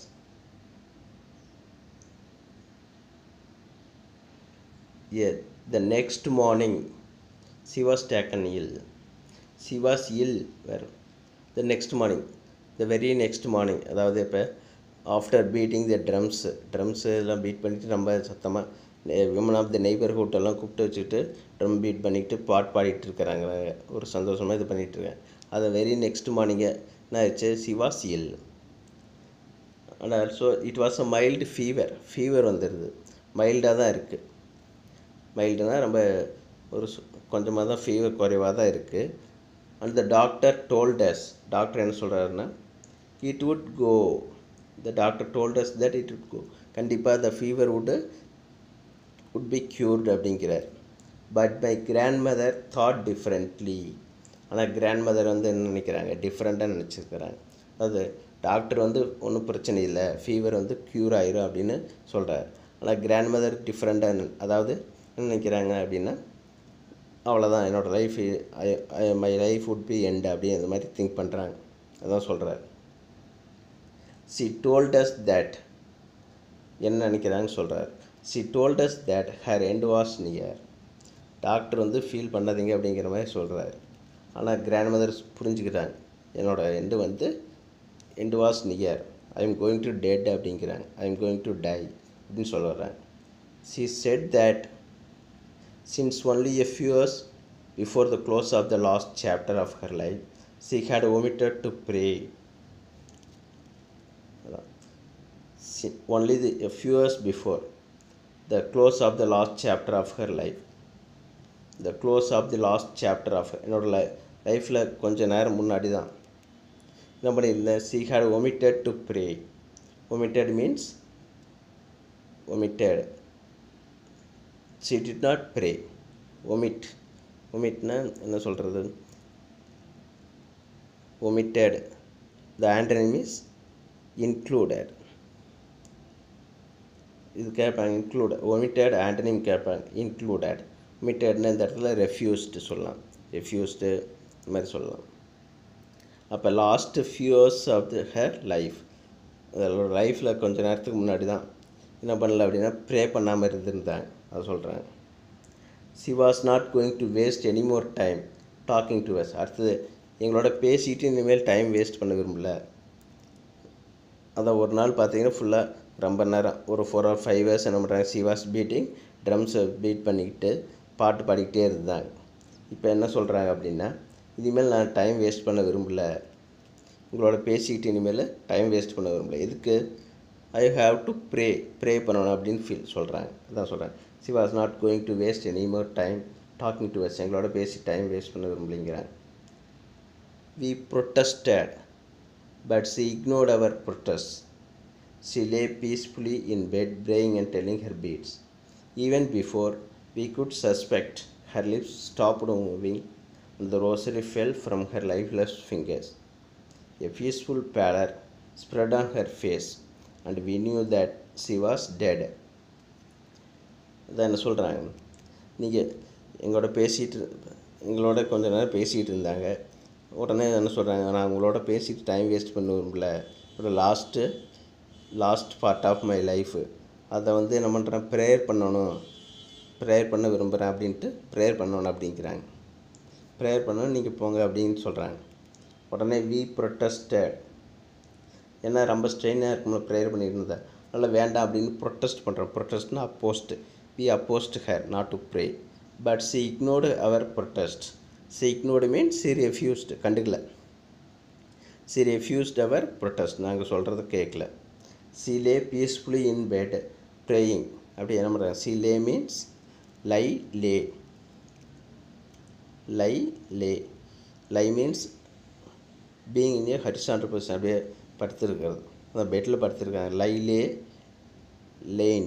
Yeah, the next morning, she was taken ill. She was ill. Where? The next morning, the very next morning, அதாவது இப்போ after beating the drums drums எல்லாம் beat பண்ணிட்டு ரொம்ப சத்தமாக women of the neighbourhood எல்லாம் கூப்பிட்டு வச்சுட்டு drum beat பண்ணிட்டு பாட் பாடிட்டு இருக்கிறாங்க ஒரு சந்தோஷமாக இது பண்ணிட்டு இருக்காங்க அதை வெரி நெக்ஸ்ட் மார்னிங்கே என்ன ஆச்சு she was ill and also it was a mild fever fever வந்துடுது மைல்டாக தான் இருக்குது மைல்டுனா ரொம்ப ஒரு கொஞ்சமாக தான் ஃபீவர் குறைவாக தான் இருக்குது and the doctor told us doctor என்ன சொல்கிறாருன்னா it would go the doctor told us that it would go கண்டிப்பாக the fever would would be cured அப்படிங்கிறார் but my grand mother thought differently ஆனால் கிராண்ட் மதர் வந்து என்ன நினைக்கிறாங்க டிஃப்ரெண்ட்டாக நினச்சிருக்கிறாங்க அது டாக்டர் வந்து ஒன்றும் பிரச்சனை இல்லை ஃபீவர் வந்து க்யூர் ஆயிரும் அப்படின்னு சொல்கிறார் ஆனால் கிராண்ட் மதர் டிஃப்ரெண்ட்டாக அதாவது என்ன நினைக்கிறாங்க அப்படின்னா அவ்வளோதான் என்னோடய life my life would be end அப்படி அந்த மாதிரி திங்க் பண்ணுறாங்க அதான் சொல்கிறார் சி டோல்டஸ் தட் என்ன நினைக்கிறாங்கன்னு சொல்கிறார் she told us that her end was near doctor வந்து ஃபீல் பண்ணாதீங்க அப்படிங்கிற மாதிரி சொல்கிறாரு ஆனால் கிராண்ட் மதர் புரிஞ்சுக்கிறாங்க என்னோடய எண்டு வந்து end was near I am going to dead அப்படிங்கிறாங்க I am going to die அப்படின்னு சொல்ல வர்றாங்க she said that since only a few years before the close of the last chapter of her life she had omitted to pray only the, a few years before the close of the last chapter of her life the close of the last chapter of என்னோட லை லைஃப்பில் கொஞ்ச நேரம் முன்னாடி தான் என்ன பண்ணியிருந்தேன் she had omitted to pray omitted மீன்ஸ் omitted she did not pray omit omitனா என்ன சொல்கிறது omitted the antonym is included இது கேட்பாங்க இன்க்ளூட் ஒமிட்டட் ஆண்டனிம் கேட்பாங்க இன்க்ளூடட் ஒமிட்டட்னு இந்த இடத்துல ரெஃப்யூஸ்டு சொல்லலாம் ரெஃப்யூஸ்டு இந்த மாதிரி சொல்லலாம் அப்போ last few years of the her life அதோட லைஃப்பில் கொஞ்ச நேரத்துக்கு முன்னாடி தான் என்ன பண்ணல அப்படின்னா ப்ரே பண்ணாமல் இருந்திருந்தாங்க அதை சொல்கிறாங்க she was not going to waste any more time talking to us அடுத்தது எங்களோட பேசிட்டு இனிமேல் டைம் வேஸ்ட் பண்ண விரும்பல அதான் ஒரு நாள் பார்த்தீங்கன்னா ஃபுல்லாக ரொம்ப நேரம் ஒரு ஃபோர் ஆர் ஃபைவ் ஹவர்ஸ் என்ன பண்ணுறாங்க சி வாஸ் பீட்டிங் ட்ரம்ஸை பீட் பண்ணிக்கிட்டு பாட்டு பாடிக்கிட்டே இருந்தாங்க இப்போ என்ன சொல்கிறாங்க அப்படின்னா இனிமேல் நான் டைம் வேஸ்ட் பண்ண விரும்பல உங்களோட பேசிக்கிட்டு இனிமேல் டைம் வேஸ்ட் பண்ண விரும்பல எதுக்கு I have to pray pray பண்ணணும் அப்படின்னு ஃபீல் சொல்கிறாங்க அதான் சொல்கிறேன் she was not going to waste any more time talking to us எங்களோட பேசி டைம் வேஸ்ட் பண்ண விரும்பலைங்கிறாங்க we protested but she ignored our protests. She lay peacefully in bed, praying and telling her beads. Even before we could suspect, her lips stopped moving, and the rosary fell from her lifeless fingers. A peaceful pallor spread on her face, and we knew that she was dead. அதான் என்ன சொல்கிறாங்க நீங்கள் எங்களோட பேசிட்டு எங்களோட கொஞ்ச நேரம் பேசிகிட்டு இருந்தாங்க உடனே என்ன சொல்கிறாங்க நான் உங்களோட பேசிட்டு டைம் வேஸ்ட் பண்ண விரும்பல ஒரு last last part of my life அதை வந்து என்ன பண்ணுறேன் ப்ரேயர் பண்ணணும் ப்ரேயர் பண்ண விரும்புகிறேன் அப்படின்ட்டு ப்ரேயர் பண்ணணும் அப்படிங்கிறாங்க ப்ரேயர் பண்ணணும் நீங்கள் போங்க அப்படின்னு சொல்கிறாங்க உடனே வி ப்ரொட்டஸ்டட் ஏன்னா ரொம்ப ஸ்ட்ரெயினாக இருக்கும்ல ப்ரேயர் பண்ணிட்டு இருந்தேன் அதனால் வேண்டாம் அப்படின்னு ப்ரொட்டஸ்ட் பண்ணுறோம் ப்ரொட்டஸ்ட்னா opposed we opposed her not to pray but she ignored our protest she ignored means she refused கண்டுக்கல சி ரெஃப்யூஸ்ட் அவர் ப்ரொட்டஸ்ட் நாங்கள் சொல்கிறத கேட்கல she lay peacefully in bed praying அப்படி என்ன பண்ணுறாங்க she lay means lie lay lie lay lie means being in a horizontal position அப்படியே படுத்திருக்கிறது அந்த பெட்டில் படுத்திருக்காங்க லை லே லேன்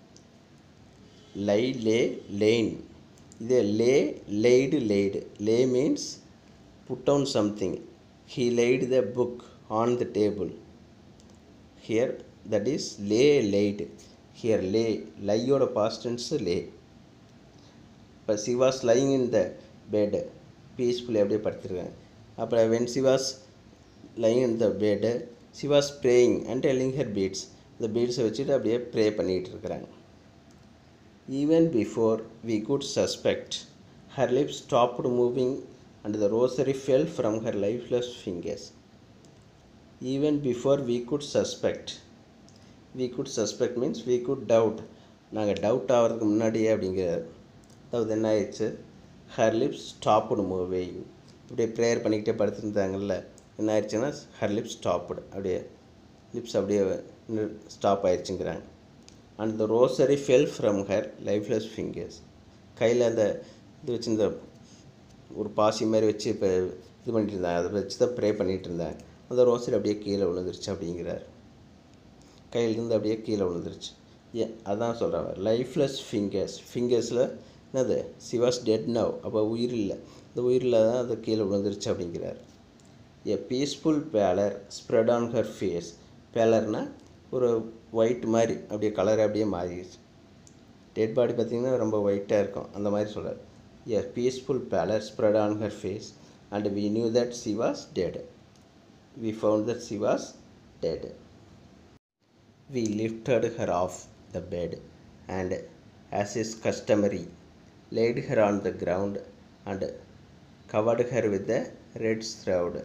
லை லே லேன் இது lay laid laid lay means put down something he laid the book on the table here that is lay laid here lay லையோட past tense lay இப்போ she was lying in the bed peacefully அப்படியே படுத்திருக்காங்க அப்புறம் when she was lying in the bed she was praying and telling her beads இந்த பீட்ஸை வச்சுட்டு அப்படியே pray பண்ணிகிட்டு இருக்கிறாங்க even before we could suspect her lips stopped moving and the rosary fell from her lifeless fingers even before we could suspect we could suspect means we could doubt நாங்கள் doubt ஆகிறதுக்கு முன்னாடியே அப்படிங்கிறார் அதாவது என்ன ஆயிடுச்சு her lips stopped moving இப்படியே prayer பண்ணிக்கிட்டே படுத்துருந்தாங்கல்ல என்ன ஆயிடுச்சுன்னா ஹர் லிப்ஸ் ஸ்டாப்டு அப்படியே லிப்ஸ் அப்படியே ஸ்டாப் ஆயிடுச்சுங்கிறாங்க and the rosary fell from her lifeless fingers கையில் அந்த இது வச்சு இந்த ஒரு பாசி மாதிரி வச்சு இப்போ இது பண்ணிட்டு இருந்தாங்க அதை வச்சு தான் ப்ரே பண்ணிகிட்டு இருந்தாங்க அந்த ரோசரி அப்படியே கீழே விழுந்துருச்சு அப்படிங்கிறார் கையிலேருந்து அப்படியே கீழே விழுந்துருச்சு ஏன் அதான் சொல்கிறாங்க லைஃப்லெஸ் ஃபிங்கர்ஸ் ஃபிங்கர்ஸில் என்னது சிவாஸ் டெட் நவ் அப்போ உயிர் இல்லை இந்த உயிரில் தான் அது கீழே விழுந்துருச்சு அப்படிங்கிறார் a peaceful pallor spread on her face பேலர்னா ஒரு ஒயிட் மாதிரி அப்படியே கலர் அப்படியே மாறிடுச்சு டெட் பாடி பார்த்திங்கன்னா ரொம்ப ஒயிட்டாக இருக்கும் அந்த மாதிரி சொல்கிறார் a peaceful pallor spread on her face and we knew that she was dead we found that she was dead We lifted her off the bed and, as is customary, laid her on the ground and covered her with a red shroud.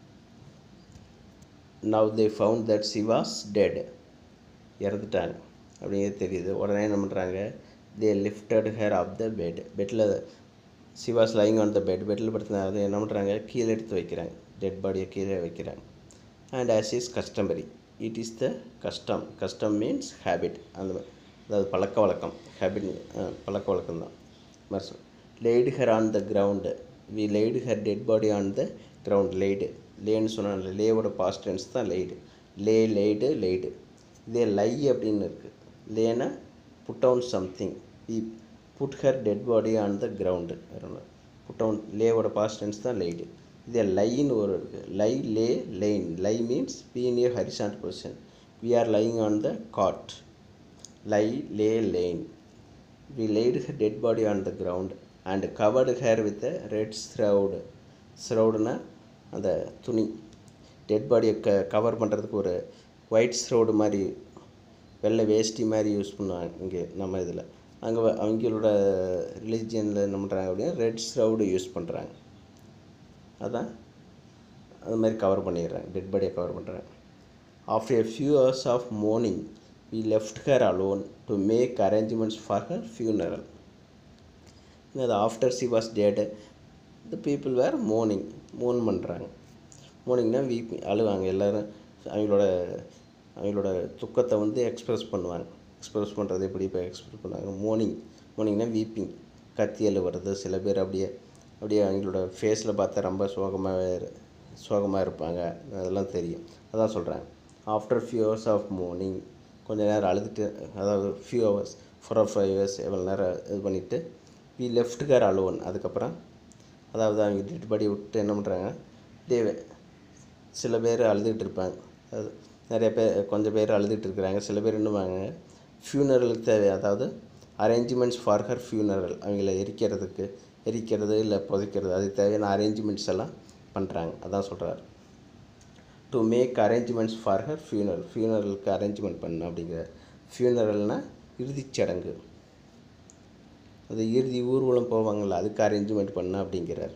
Now they found that she was dead. இறந்துட்டாங்க அப்படிங்கிறது தெரியுது உடனே என்ன பண்ணுறாங்க they lifted her off the bed பெட்டில் she was lying on the bed பெட்டில் படுத்தினா அதை என்ன பண்ணுறாங்க கீழே எடுத்து வைக்கிறாங்க டெட் பாடியை கீழே வைக்கிறாங்க and as is customary it is the custom custom means habit அந்த மாதிரி அதாவது பழக்க வழக்கம் ஹேபிட் பழக்க வழக்கம் தான் மாதிரி laid her on the ground we laid her dead body on the ground laid லேன்னு சொன்னால லேவோட பாஸ்ட் டென்ஸ் தான் லேடு லே லேடு லேடு இதே லை அப்படின்னு இருக்குது லேனா put down something we put her dead body on the ground put down லேவோட பாஸ்ட் டென்ஸ் தான் லைடு இதே லைன்னு ஒரு இருக்குது lie lay lain lie means be in a horizontal position we are lying on the cot lie lay lain we laid her dead body on the ground and covered her with red shroud ஸ்ரவுடுனா அந்த துணி dead பாடியை க cover பண்ணுறதுக்கு ஒரு white ஸ்ரவுடு மாதிரி வெள்ளை வேஷ்டி மாதிரி யூஸ் பண்ணுவாங்க இங்கே நம்ம இதில் அங்கே அவங்களோட ரிலிஜியனில் என்ன பண்ணுறாங்க அப்படின்னா ரெட் ஸ்ரவுடு யூஸ் பண்ணுறாங்க அதான் அது மாதிரி கவர் பண்ணிடுறாங்க டெட் பாடியை கவர் பண்ணுறாங்க after a few hours of mourning we left her alone to make arrangements for her funeral அது after she was dead the people were mourning mourn பண்ணுறாங்க மோர்னிங்னா வீப் அழுவாங்க எல்லோரும் அவங்களோட அவங்களோட துக்கத்தை வந்து எக்ஸ்ப்ரெஸ் பண்ணுவாங்க எக்ஸ்ப்ரெஸ் பண்ணுறது எப்படி இப்போ எக்ஸ்ப்ரெஸ் பண்ணுவாங்க மார்னிங் மார்னிங்னா வீப்பிங் கத்தி அழுவுறது சில பேர் அப்படியே அப்படியே அவங்களோட ஃபேஸில் பார்த்தா ரொம்ப சோகமாக சோகமாக இருப்பாங்க அதெல்லாம் தெரியும் அதான் சொல்கிறேன் after few hours of mourning கொஞ்சம் நேரம் அழுதுட்டு அதாவது few hours four or five hours எவ்வளோ நேரம் இது பண்ணிவிட்டு வி லெஃப்ட் கேர் அலோன் அதுக்கப்புறம் அதாவது அவங்க டெட் பாடி விட்டு என்ன பண்ணுறாங்க டே சில பேர் அழுதுகிட்டு இருப்பாங்க அது நிறைய பேர் கொஞ்சம் பேர் அழுதுகிட்டு இருக்கிறாங்க சில பேர் என்னவாங்க ஃபியூனரலுக்கு தேவை அதாவது அரேஞ்ச்மெண்ட்ஸ் ஃபார் ஹர் ஃபியூனரல் அவங்கள எரிக்கிறதுக்கு எரிக்கிறது இல்லை புதைக்கிறது அதுக்கு தேவையான அரேஞ்ச்மெண்ட்ஸ் எல்லாம் பண்ணுறாங்க அதான் சொல்கிறார் to make arrangements for her funeral ஃபியூனரலுக்கு அரேஞ்ச்மெண்ட் பண்ண அப்படிங்கிற ஃபியூனரல்னால் இறுதிச் சடங்கு அது இறுதி ஊர்வலம் போவாங்கள்ல அதுக்கு அரேஞ்ச்மெண்ட் பண்ண அப்படிங்கிறார்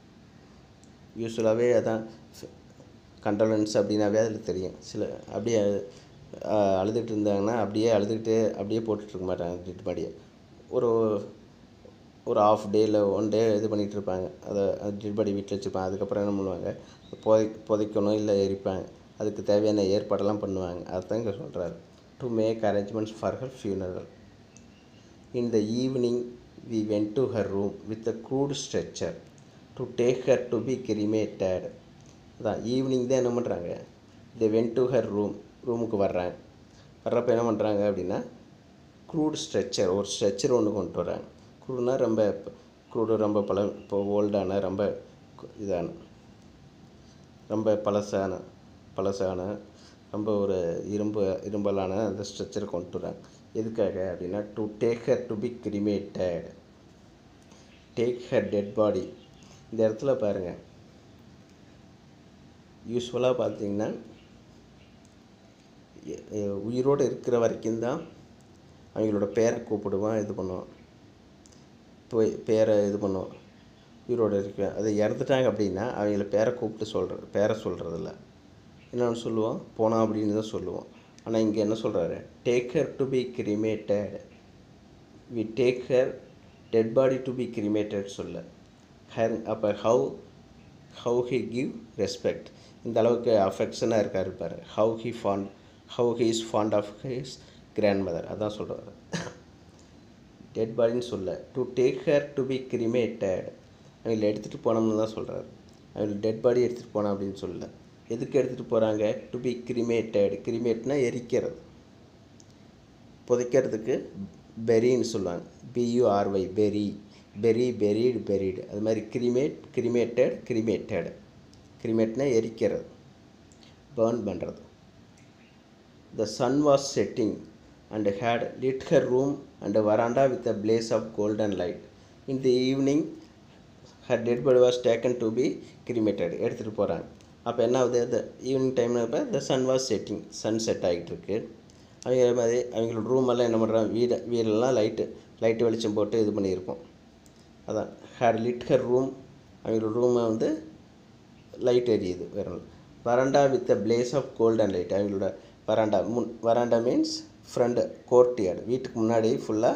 யூஸ்வலாகவே அதான் கண்டோலன்ஸ் அப்படின்னாவே அதில் தெரியும் சில அப்படியே அழுதுகிட்டு இருந்தாங்கன்னா அப்படியே அழுதுகிட்டே அப்படியே போட்டுட்ருக்க மாட்டாங்க டெட் பாடியை ஒரு ஒரு ஆஃப் டேயில் ஒன் டே இது பண்ணிகிட்டு இருப்பாங்க அதை டெட் பாடி வீட்டில் வச்சுருப்பாங்க அதுக்கப்புறம் என்ன பண்ணுவாங்க புதை புதைக்கணும் இல்லை எரிப்பாங்க அதுக்கு தேவையான ஏற்பாடெல்லாம் பண்ணுவாங்க அதுதான் இங்கே சொல்கிறாரு to make arrangements for her funeral in the evening we went to her room with a crude stretcher to take her to be cremated அதான் ஈவினிங் தான் என்ன பண்ணுறாங்க they went to her room ரூமுக்கு வர்றாங்க வர்றப்போ என்ன பண்ணுறாங்க அப்படின்னா க்ரூட் ஸ்ட்ரெச்சர் ஒரு ஸ்ட்ரெச்சர் ஒன்று கொண்டு வராங்க க்ரூட்னா ரொம்ப க்ரூடு ரொம்ப பல இப்போ ஓல்டான ரொம்ப இதான ரொம்ப பழசான பழசான ரொம்ப ஒரு இரும்பு இரும்பலான அந்த ஸ்ட்ரெச்சர் கொண்டு வராங்க எதுக்காக அப்படின்னா to take her to be cremated take her dead body இந்த இடத்துல பாருங்கள் யூஸ்வலாக பார்த்தீங்கன்னா உயிரோடு இருக்கிற வரைக்கும் தான் அவங்களோட பேரை கூப்பிடுவான் இது பண்ணுவான் போய் பேரை இது பண்ணுவோம் உயிரோடு இருக்க அதை இறந்துட்டாங்க அப்படின்னா அவங்கள பேரை கூப்பிட்டு சொல்கிற பேரை சொல்கிறதில்ல என்னென்னு சொல்லுவோம் போனால் அப்படின்னு தான் சொல்லுவோம் ஆனால் இங்கே என்ன சொல்கிறாரு take her to be cremated we take her dead body to be cremated சொல்ல ஹர் அப்போ how how he give respect இந்த அளவுக்கு அஃபெக்ஷனாக இருக்கார் பாரு how he fond how he is fond of his grandmother அதான் சொல்கிறார் டெட் பாடின்னு சொல்ல to take her to be cremated அவங்களை எடுத்துகிட்டு போனோம்னு தான் சொல்கிறார் அவங்களுக்கு டெட் பாடி எடுத்துகிட்டு போனோம் அப்படின்னு சொல்லல எதுக்கு எடுத்துகிட்டு போகிறாங்க டு பி கிரிமேட்டட் கிரிமேட்னா எரிக்கிறது புதைக்கிறதுக்கு பெரின்னு சொல்லுவாங்க B U R Y bury bury buried buried அது மாதிரி கிரிமேட் கிரிமேட்டட் கிரிமேட்டட் கிரிமேட்னா எரிக்கிறது பேர்ன் பண்ணுறது the sun was setting and had lit her room and veranda with a blaze of golden light in the evening her dead body was taken to be cremated எடுத்துகிட்டு போகிறாங்க அப்போ என்ன ஆகுது அந்த evening டைமில் இப்போ the sun was setting sun set ஆகிட்டு இருக்கு அவங்க மாதிரி அவங்களோட ரூம் எல்லாம் என்ன பண்ணுறாங்க வீடு வீடெல்லாம் லைட்டு லைட்டு வெளிச்சம் போட்டு இது பண்ணியிருப்போம் அதான் ஹேர் லிட் ஹர் ரூம் அவங்களோட ரூமை வந்து லைட் எரியுது வேற veranda with a blaze of golden light அவங்களோட வராண்டா முன் வராண்டா மீன்ஸ் ஃப்ரண்ட் கோர்ட்டியார்டு வீட்டுக்கு முன்னாடி ஃபுல்லாக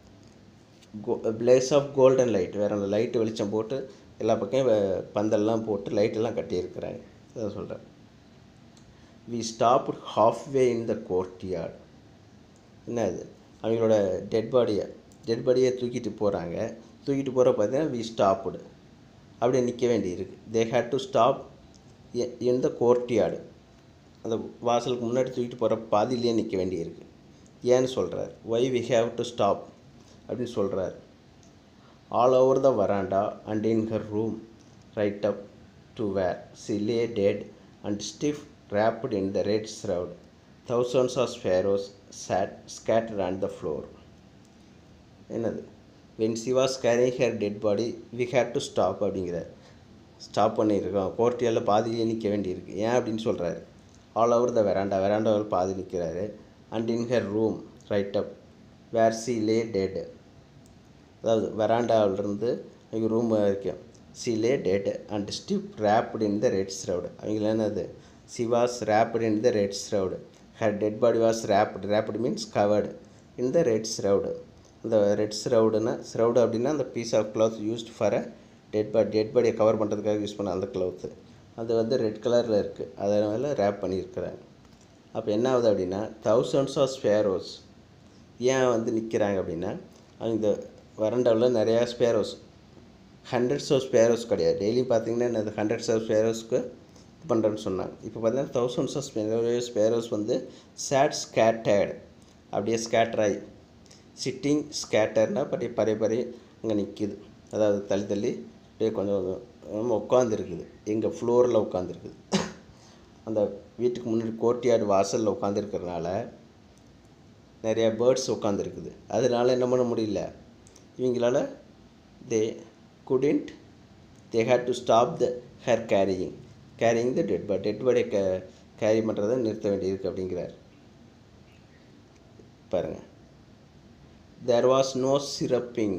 கோ பிளேஸ் ஆஃப் கோல்டன் லைட் வேற லைட்டு வெளிச்சம் போட்டு எல்லா பக்கம் வ- பந்தல்லாம் போட்டு லைட்டெல்லாம் கட்டியிருக்கிறாங்க அதான் சொல்கிறேன் we stop halfway in the courtyard என்ன இது அவங்களோட டெட் பாடியை டெட் பாடியை தூக்கிட்டு போகிறாங்க தூக்கிட்டு போகிற பார்த்தீங்கன்னா வி ஸ்டாப்புடு அப்படியே நிற்க வேண்டியிருக்கு they had to stop in the courtyard அந்த வாசலுக்கு முன்னாடி தூக்கிட்டு போகிற பாதியிலேயே நிற்க வேண்டியிருக்கு ஏன்னு சொல்கிறார் why we have to stop அப்படின்னு சொல்கிறார் all over the veranda and in her room right up to where she lay dead and stiff wrapped in the red shroud. Thousands of sparrows sat scattered on the floor. என்னது when she was carrying her dead body we had to stop அப்படிங்கிறார் stop பண்ணியிருக்கோம் கோர்ட்டியால் பாதியிலே நிற்க வேண்டியிருக்கு ஏன் அப்படின்னு சொல்கிறாரு ஆல் ஓவர் த வெராண்டா வெராண்டாவில் பாதி நிற்கிறாரு and in her room right up where she lay dead அதாவது வெராண்டாவிலிருந்து அவங்க ரூம் வரைக்கும் she lay dead and stiff wrapped in the red shroud அவங்கள என்னது she was wrapped in the red shroud her dead body was raped wrapped means covered in the red shroud இந்த red ஸ்ரவுடுனா shroud அப்படின்னா அந்த piece of cloth used for a dead body dead பாடியை cover பண்ணுறதுக்காக use பண்ண அந்த cloth அது வந்து ரெட் கலரில் இருக்குது அதனால் ரேப் பண்ணியிருக்கிறாங்க அப்போ என்ன ஆகுது அப்படின்னா தௌசண்ட்ஸ் ஆஃப் ஸ்பேரோஸ் ஏன் வந்து நிற்கிறாங்க அப்படின்னா அவங்க இந்த வரண்டாவில் நிறையா ஸ்பேரோஸ் ஹண்ட்ரட்ஸ் ஆஃப் ஸ்பேரோஸ் கிடையாது டெய்லி பார்த்தீங்கன்னா என்னது ஹண்ட்ரட்ஸ் ஆஃப் ஸ்பேரோஸ்க்கு இது பண்ணுறேன்னு சொன்னாங்க இப்போ பார்த்தீங்கன்னா தௌசண்ட்ஸ் ஆஃப் ஸ்பேரோஸ் ஸ்பேரோஸ் வந்து சேட் ஸ்கேட்டர்டு அப்படியே ஸ்கேட்டர் ஆகி சிட்டிங் ஸ்கேட்டர்னா படி பறை பறை அங்கே நிற்கிது அதாவது தள்ளி தள்ளி அப்படியே கொஞ்சம் கொஞ்சம் உட்காந்துருக்குது எங்கள் ஃப்ளோரில் உட்காந்துருக்குது அந்த வீட்டுக்கு முன்னாடி கோர்ட்யார்டு வாசலில் உட்காந்துருக்கிறதுனால நிறையா பேர்ட்ஸ் உட்காந்துருக்குது அதனால என்ன பண்ண முடியல இவங்களால they couldn't they had to stop the her carrying carrying the dead body dead பாடியை கே கேரி பண்ணுறதை நிறுத்த வேண்டியிருக்கு அப்படிங்கிறார் பாருங்கள் தேர் வாஸ் நோ சிரப்பிங்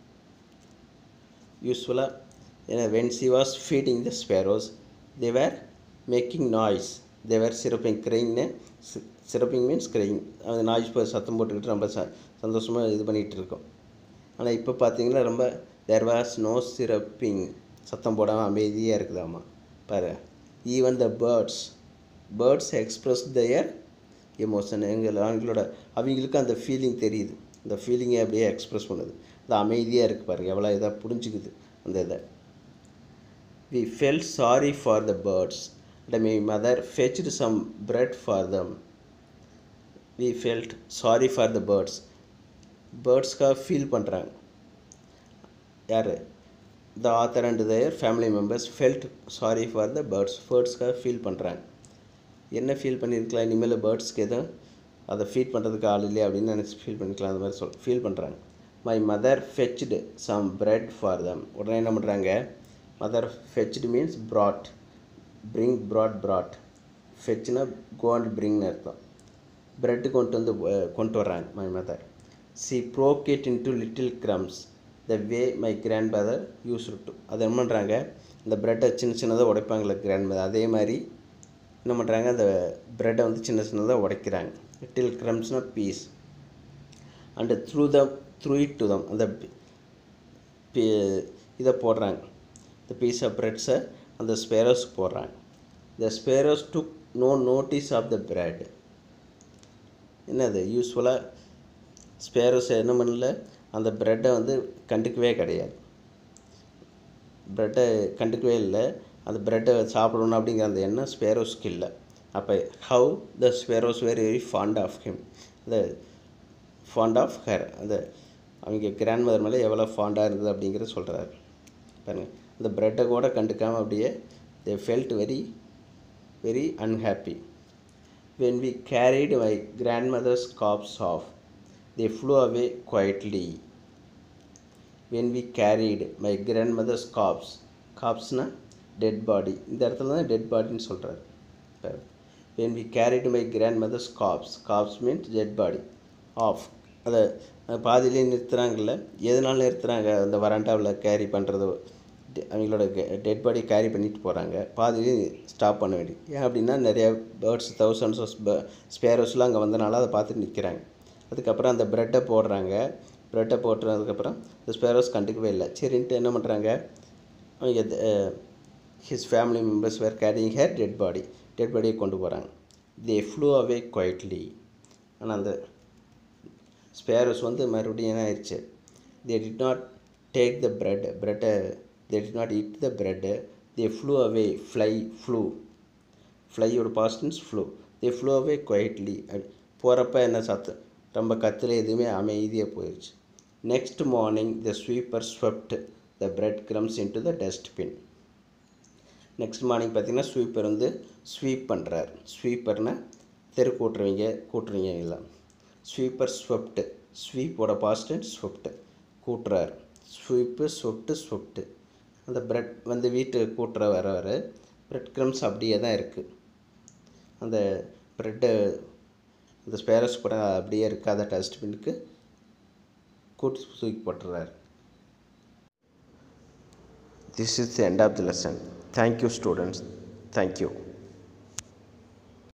யூஸ்வலாக ஏன்னா when she was feeding the sparrows they were making noise they were chirping கிரைங்னு சிரப்பிங் மீன்ஸ் கிரைங் அந்த நாய்ஸ் இப்போ சத்தம் போட்டுக்கிட்டு ரொம்ப ச சந்தோஷமாக இது பண்ணிகிட்டு இருக்கோம் ஆனால் இப்போ பார்த்தீங்கன்னா ரொம்ப தேர் வாஸ் நோ சிரப்பிங் சத்தம் போடாமல் அமைதியாக இருக்குதாம்மா பாரு even the birds birds express their emotion எங்கள் அவங்களோட அவங்களுக்கு அந்த ஃபீலிங் தெரியுது அந்த ஃபீலிங்கை அப்படியே எக்ஸ்பிரஸ் பண்ணுது அது அமைதியாக இருக்குது பாருங்கள் எவ்வளோ இதாக புரிஞ்சுக்குது அந்த இதை we fell sorry for the birds and my mother fetched some bread for them we felt sorry for the birds பேர்ட்ஸ்க்காக ஃபீல் பண்ணுறாங்க யார் the author and their family members felt sorry for the birds பேர்ட்ஸ்க்காக feel பண்ணுறாங்க என்ன feel பண்ணியிருக்கலாம் இனிமேல் பேர்ட்ஸ்க்கு எதுவும் அதை ஃபீட் பண்ணுறதுக்கு ஆள் இல்லையா அப்படின்னு நினச்சி ஃபீல் பண்ணிக்கலாம் அந்த மாதிரி சொல் ஃபீல் பண்ணுறாங்க my mother fetched some bread for them உடனே என்ன பண்ணுறாங்க mother fetched means brought bring brought brought ஃபெச்னா கோ அண்ட் பிரிங்னு அர்த்தம் பிரெட்டு கொண்டு வந்து அஹ், கொண்டு வர்றாங்க my mother she broke it into little crumbs the way my grand grandmother use to அதை என்ன பண்ணுறாங்க இந்த ப்ரெட்டை சின்ன சின்னதாக உடைப்பாங்களே கிராண்ட் மதர் அதே மாதிரி என்ன பண்ணுறாங்க அந்த ப்ரெட்டை வந்து சின்ன சின்னதாக உடைக்கிறாங்க லிட்டில் க்ரம்ஸ்னால் piece and threw the threw it to them அந்த பி- பி- இதை போடுறாங்க இந்த பீஸ் ஆஃப் ப்ரெட்ஸை அந்த ஸ்பேரோஸ்க்கு போடுறாங்க the sparrows took no notice of the bread என்னது யூஸ்வலாக ஸ்பேரோஸ் என்ன பண்ணல அந்த ப்ரெட்டை வந்து கண்டுக்கவே கிடையாது ப்ரெட்டை கண்டுக்கவே இல்லை அந்த ப்ரெட்டை சாப்பிடணும் அப்படிங்கிற அந்த எண்ணம் ஸ்பேரோஸ்க்கு இல்லை அப்போ how the sparrows very very fond of him the fond of her அந்த அவங்க கிராண்ட் மதர் மேலே எவ்வளோ ஃபாண்டாக இருந்தது அப்படிங்கிறத சொல்கிறாரு பாருங்கள் அந்த ப்ரெட்டை கூட கண்டுக்காமல் அப்படியே they felt very very unhappy when we carried my grandmother's corpse off they flew away quietly when we carried my grandmother's corpse corpsனா dead body இந்த இடத்துல தான் dead bodyன்னு சொல்கிறாரு when we carried my grandmother's corpse corpse means dead body off அதை பாதியிலே நிறுத்துகிறாங்கல்ல எதனால நிறுத்துகிறாங்க அந்த வராண்டாவில் carry பண்ணுறது அவங்களோட டெட் பாடி கேரி பண்ணிட்டு போகிறாங்க பாதியிலே ஸ்டாப் பண்ண வேண்டி ஏன் அப்படின்னா நிறையா பேர்ட்ஸ் தௌசண்ட்ஸ் ஆஃப் ஸ்பேரோஸ்லாம் அங்கே வந்தனால அதை பார்த்துட்டு நிற்கிறாங்க அதுக்கப்புறம் அந்த ப்ரெட்டை போடுறாங்க ப்ரெட்டை போட்டுறதுக்கப்புறம் இந்த ஸ்பேரோஸ் கண்டுக்கவே இல்லை சரின்ட்டு என்ன பண்ணுறாங்க அவங்க his family members were carrying her dead body dead பாடியை கொண்டு போகிறாங்க தே ஃப்ளூ அவே குவைட்லி ஆனால் அந்த ஸ்பேரோஸ் வந்து மறுபடியும் என்ன ஆயிடுச்சு they did not take the bread பிரெட்டை they did not eat the bread they flew away fly flew ஃப்ளையோட past tense flew they flew away quietly போகிறப்ப என்ன சத்தம் ரொம்ப கத்தில் எதுவுமே அமைதியாக போயிடுச்சு next morning the sweeper swept the bread crumbs into the dustbin next morning பார்த்தீங்கன்னா ஸ்வீப்பர் வந்து ஸ்வீப் பண்ணுறார் ஸ்வீப்பர்னால் தெரு கூட்டுறவங்க கூட்டுறவங்க இல்லை ஸ்வீப்பர் ஸ்வெப்ட்டு ஸ்வீப்போட பாஸ்டன் ஸ்வெப்ட்டு கூட்டுறார் ஸ்வீப்பு ஸ்வெப்ட்டு ஸ்வெப்ட்டு அந்த பிரெட் வந்து வீட்டு கூட்டுற வர வர பிரெட் க்ரம்ஸ் அப்படியே தான் இருக்குது அந்த ப்ரெட்டை அந்த ஸ்பேரஸ் கூட அப்படியே இருக்காத டஸ்ட்பினுக்கு கூட்டி தூக்கி போட்டுறாரு this is the end of the lesson thank you students thank you